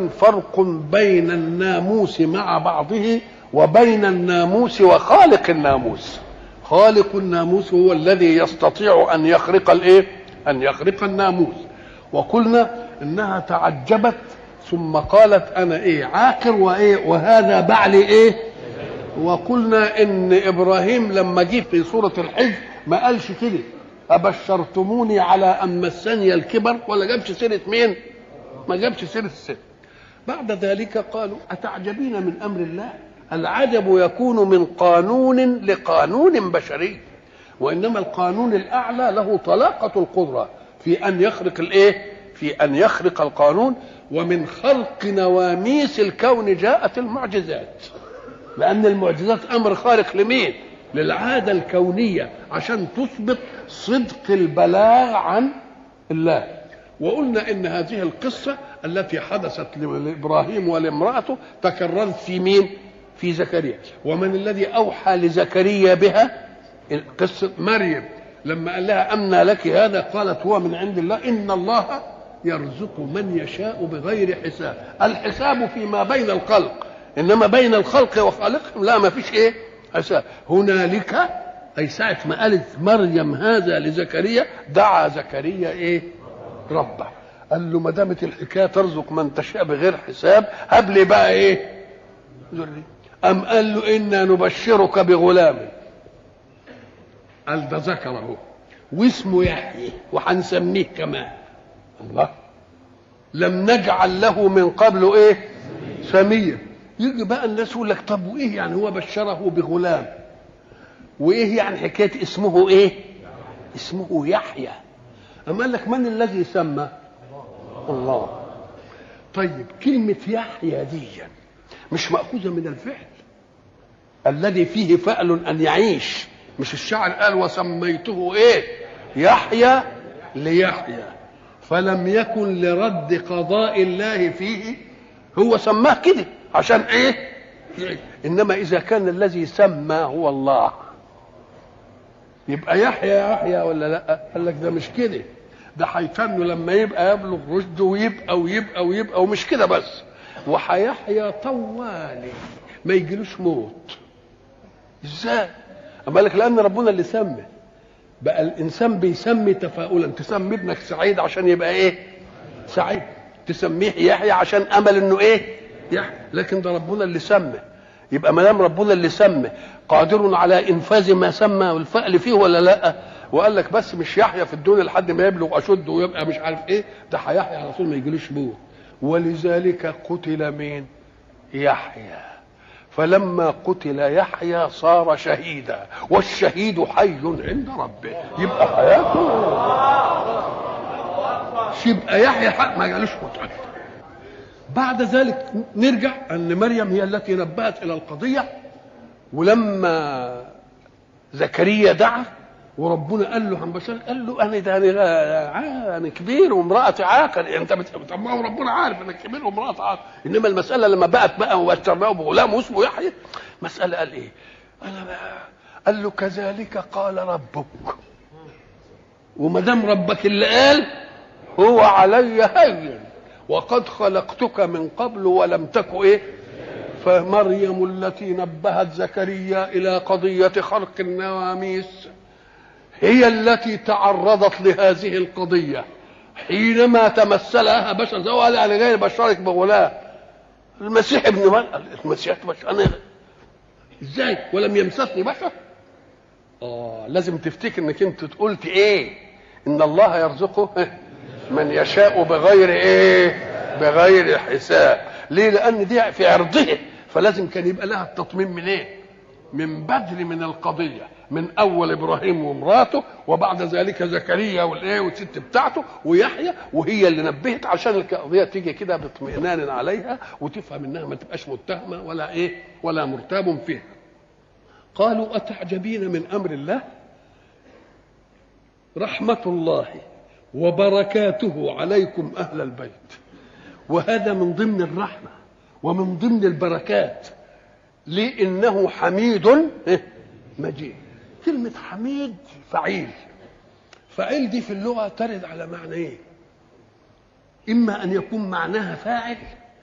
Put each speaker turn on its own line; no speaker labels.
اولا فرق بين الناموس مع بعضه وبين الناموس وخالق الناموس خالق الناموس هو الذي يستطيع ان يخرق الايه ان يخرق الناموس وقلنا انها تعجبت ثم قالت انا ايه عاقر وايه وهذا بعلي ايه وقلنا ان ابراهيم لما جه في سوره الحج ما قالش كده ابشرتموني على ان مسني الكبر ولا جابش سيره مين ما جابش سيره السن بعد ذلك قالوا اتعجبين من امر الله العجب يكون من قانون لقانون بشري وانما القانون الاعلى له طلاقه القدره في ان يخرق الايه في ان يخرق القانون ومن خلق نواميس الكون جاءت المعجزات لان المعجزات امر خارق لمين للعاده الكونيه عشان تثبت صدق البلاغ عن الله وقلنا ان هذه القصه التي حدثت لابراهيم ولامراته تكررت في مين في زكريا ومن الذي اوحى لزكريا بها قصه مريم لما قال لها امنى لك هذا قالت هو من عند الله ان الله يرزق من يشاء بغير حساب الحساب فيما بين الخلق انما بين الخلق وخالقهم لا ما فيش ايه حساب هنالك اي ساعه ما قالت مريم هذا لزكريا دعا زكريا ايه ربه قال له ما دامت الحكايه ترزق من تشاء بغير حساب هب لي بقى ايه ذري ام قال له انا نبشرك بغلام قال ده ذكر اهو واسمه يحيى وهنسميه كمان الله لم نجعل له من قبل ايه سميا يجي بقى الناس يقول لك طب وايه يعني هو بشره بغلام وايه يعني حكايه اسمه ايه اسمه يحيى اما قال لك من الذي سمى الله طيب كلمه يحيى دي مش ماخوذه من الفعل الذي فيه فعل ان يعيش مش الشاعر قال وسميته ايه يحيى ليحيى فلم يكن لرد قضاء الله فيه هو سماه كده عشان ايه انما اذا كان الذي سمى هو الله يبقى يحيى يحيى ولا لا قال لك ده مش كده ده هيتنه لما يبقى يبلغ رشده ويبقى ويبقى ويبقى ومش كده بس وهيحيى طوالي ما يجيلوش موت ازاي اما لك لان ربنا اللي سمى بقى الانسان بيسمي تفاؤلا تسمي ابنك سعيد عشان يبقى ايه سعيد تسميه يحيى عشان امل انه ايه يحيى لكن ده ربنا اللي سمى يبقى ما دام ربنا اللي سمى قادر على انفاذ ما سمى والفعل فيه ولا لا وقال لك بس مش يحيى في الدنيا لحد ما يبلغ اشده ويبقى مش عارف ايه ده هيحيى على طول ما يجيلوش موت ولذلك قتل مين يحيى فلما قتل يحيى صار شهيدا والشهيد حي عند ربه يبقى حياته يبقى يحيى حق ما جالوش موت بعد ذلك نرجع ان مريم هي التي نبهت الى القضيه ولما زكريا دعا وربنا قال له عن بشر قال له انا ده انا انا كبير وامراتي عاقر انت طب ما هو ربنا عارف انك كبير وامراتي عاقر انما المساله لما بقت بقى وبشرناه بغلام واسمه يحيى مساله قال ايه؟ انا بقى قال له كذلك قال ربك وما دام ربك اللي قال هو علي هين وقد خلقتك من قبل ولم تك ايه فمريم التي نبهت زكريا الى قضيه خلق النواميس هي التي تعرضت لهذه القضيه حينما تمثلها بشر زي قال انا جاي بشرك بغلام المسيح ابن مريم المسيح بشر انا ازاي ولم يمسسني بشر اه لازم تفتكر انك انت قلت ايه ان الله يرزقه من يشاء بغير ايه بغير حساب ليه لان دي في عرضه فلازم كان يبقى لها التطمين من ايه من بدر من القضيه من اول ابراهيم ومراته وبعد ذلك زكريا والايه والست بتاعته ويحيى وهي اللي نبهت عشان القضيه تيجي كده باطمئنان عليها وتفهم انها ما تبقاش متهمه ولا ايه ولا مرتاب فيها قالوا اتعجبين من امر الله رحمه الله وبركاته عليكم اهل البيت وهذا من ضمن الرحمه ومن ضمن البركات لانه حميد مجيد كلمه حميد فعيل فعيل دي في اللغه ترد على معنى ايه اما ان يكون معناها فاعل